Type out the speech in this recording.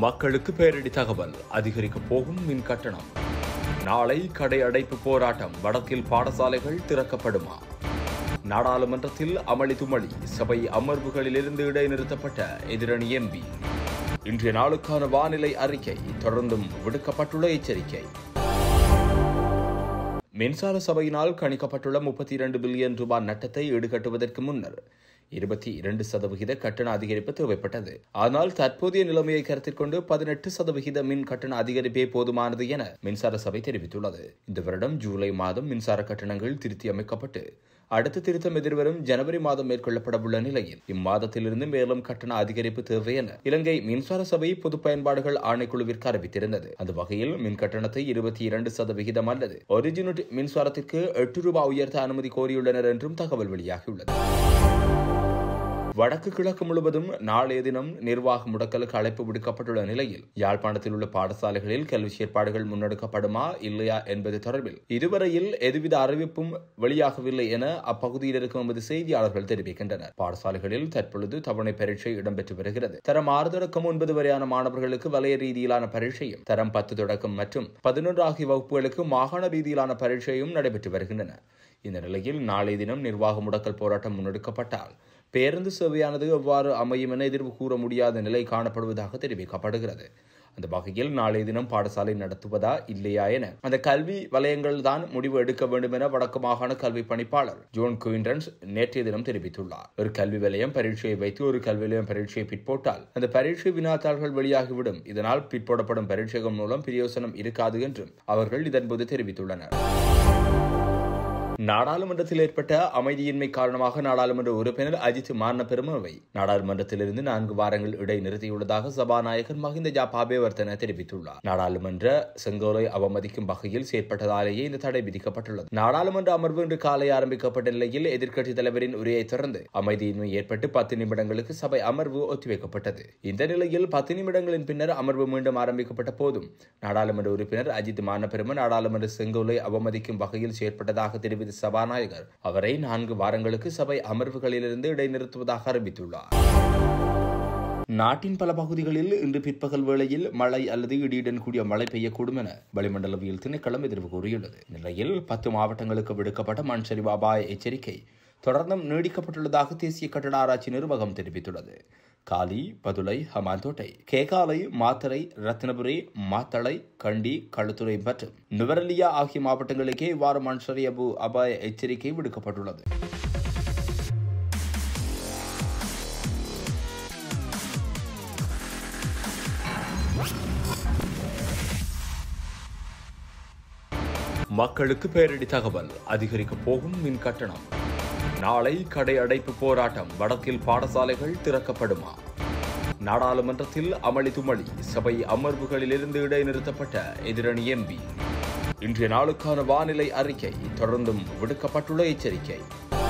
மக்களுக்கு பேரிடி தகவல் அதிகரிக்க போகும் மின் கட்டணம் நாளை கடை அடைப்பு போராட்டம் வடக்கில் பாடசாலைகள் திறக்கப்படுமா நாடாளுமன்றத்தில் அமளி துமளி சபை அமர்வுகளிலிருந்து இடைநிறுத்தப்பட்ட எதிரணி எம்பி இன்றைய நாளுக்கான வானிலை அறிக்கை தொடர்ந்தும் விடுக்கப்பட்டுள்ள எச்சரிக்கை மின்சார சபையினால் கணிக்கப்பட்டுள்ள முப்பத்தி இரண்டு பில்லியன் ரூபாய் நட்டத்தை ஈடுகட்டுவதற்கு முன்னர் இருபத்தி இரண்டு சதவிகித கட்டண அதிகரிப்பு தேவைப்பட்டது ஆனால் தற்போதைய நிலைமையை கருத்தில் கொண்டு பதினெட்டு சதவிகித மின் கட்டண அதிகரிப்பே போதுமானது என மின்சார சபை தெரிவித்துள்ளது இந்த வருடம் ஜூலை மாதம் மின்சார கட்டணங்கள் திருத்தி அமைக்கப்பட்டு அடுத்த திருத்தம் எதிர்வரும் ஜனவரி மாதம் மேற்கொள்ளப்படவுள்ள நிலையில் இம்மாதத்திலிருந்து மேலும் கட்டண அதிகரிப்பு தேவை என இலங்கை மின்சார சபை பொது பயன்பாடுகள் ஆணைக்குழுவிற்கு அறிவித்திருந்தது அந்த வகையில் மின் கட்டணத்தை இருபத்தி இரண்டு சதவிகிதம் அல்லது ஒரு யூனிட் மின்சாரத்திற்கு எட்டு ரூபாய் உயர்த்த அனுமதி கோரியுள்ளனர் என்றும் தகவல் வெளியாகியுள்ளது வடக்கு கிழக்கு முழுவதும் நாளைய தினம் நிர்வாக முடக்கலுக்கு அழைப்பு விடுக்கப்பட்டுள்ள நிலையில் யாழ்ப்பாணத்தில் உள்ள பாடசாலைகளில் கல்வி செயற்பாடுகள் முன்னெடுக்கப்படுமா இல்லையா என்பது தொடர்பில் இதுவரையில் எதுவித அறிவிப்பும் வெளியாகவில்லை என அப்பகுதியில் இருக்கும் எமது செய்தியாளர்கள் தெரிவிக்கின்றனர் பாடசாலைகளில் தற்பொழுது தவணை பரீட்சை இடம்பெற்று வருகிறது தரம் ஆறு தொடக்கம் ஒன்பது வரையான மாணவர்களுக்கு வலய ரீதியிலான பரீட்சையும் தரம் பத்து தொடக்கம் மற்றும் பதினொன்று ஆகிய வகுப்புகளுக்கு மாகாண ரீதியிலான பரீட்சையும் நடைபெற்று வருகின்றன இந்த நிலையில் நாளை தினம் நிர்வாக முடக்கல் போராட்டம் முன்னெடுக்கப்பட்டால் பேருந்து சேவையானது எவ்வாறு அமையும் என எதிர்வு கூற முடியாத நிலை காணப்படுவதாக தெரிவிக்கப்படுகிறது அந்த வகையில் நாளைய தினம் பாடசாலை நடத்துவதா இல்லையா என அந்த கல்வி வலயங்கள் தான் முடிவு எடுக்க வேண்டும் என வடக்கு மாகாண கல்வி பணிப்பாளர் ஜோன் குயின்டன்ஸ் நேற்றைய தினம் தெரிவித்துள்ளார் ஒரு கல்வி வலயம் பரீட்சையை வைத்து ஒரு கல்வி வலயம் பரீட்சையை பிற்போட்டால் அந்த பரீட்சை வினாத்தாள்கள் வெளியாகிவிடும் இதனால் பிற்போடப்படும் பரீட்சைகள் மூலம் பிரயோசனம் இருக்காது என்றும் அவர்கள் இதன்போது தெரிவித்துள்ளனர் நாடாளுமன்றத்தில் ஏற்பட்ட அமைதியின்மை காரணமாக நாடாளுமன்ற உறுப்பினர் அஜித் மார்ன பெருமவை நாடாளுமன்றத்திலிருந்து நான்கு வாரங்கள் இடைநிறுத்தியுள்ளதாக சபாநாயகர் மஹிந்த ஜாபாபேவர்த்தன தெரிவித்துள்ளார் நாடாளுமன்ற செங்கோலை அவமதிக்கும் வகையில் செயற்பட்டதாலேயே இந்த தடை விதிக்கப்பட்டுள்ளது நாடாளுமன்ற அமர்வு இன்று காலை ஆரம்பிக்கப்பட்ட நிலையில் எதிர்க்கட்சித் தலைவரின் உரையை தொடர்ந்து அமைதியின்மை ஏற்பட்டு பத்து நிமிடங்களுக்கு சபை அமர்வு ஒத்திவைக்கப்பட்டது இந்த நிலையில் பத்து நிமிடங்களின் பின்னர் அமர்வு மீண்டும் ஆரம்பிக்கப்பட்ட போதும் நாடாளுமன்ற உறுப்பினர் அஜித் மானபெரும நாடாளுமன்ற செங்கோலை அவமதிக்கும் வகையில் செயற்பட்டதாக தெரிவித்த சபாநாயகர் அவரை நான்கு வாரங்களுக்கு சபை அமர்வுகளிலிருந்து இடைநிறுத்துவதாக அறிவித்துள்ளார் நாட்டின் பல பகுதிகளில் இன்று பிற்பகல் வேளையில் மழை அல்லது இடியுடன் கூடிய மழை பெய்யக்கூடும் என வளிமண்டலவியல் திணைக்களம் எதிர்வு கூறியுள்ளது நிலையில் பத்து மாவட்டங்களுக்கு விடுக்கப்பட்ட மண் சரிவு அபாய எச்சரிக்கை தொடர்ந்தும் நீடிக்கப்பட்டுள்ளதாக தேசிய கட்டட ஆராய்ச்சி நிர்வாகம் தெரிவித்துள்ளது காலி பதுளை ஹமாந்தோட்டை கேகாலை மாத்தரை ரத்னபுரி மாத்தளை கண்டி களுத்துறை மற்றும் நுவரலியா ஆகிய மாவட்டங்களுக்கே இவ்வாறு மண் சரிவு அபாய எச்சரிக்கை விடுக்கப்பட்டுள்ளது மக்களுக்கு பேரிடி தகவல் அதிகரிக்க போகும் மின் கட்டணம் நாளை கடை அடைப்பு போராட்டம் வடக்கில் பாடசாலைகள் திறக்கப்படுமா நாடாளுமன்றத்தில் அமளி துமளி சபை அமர்வுகளிலிருந்து இடைநிறுத்தப்பட்ட எதிரணி எம்பி இன்றைய நாளுக்கான வானிலை அறிக்கை தொடர்ந்தும் விடுக்கப்பட்டுள்ள எச்சரிக்கை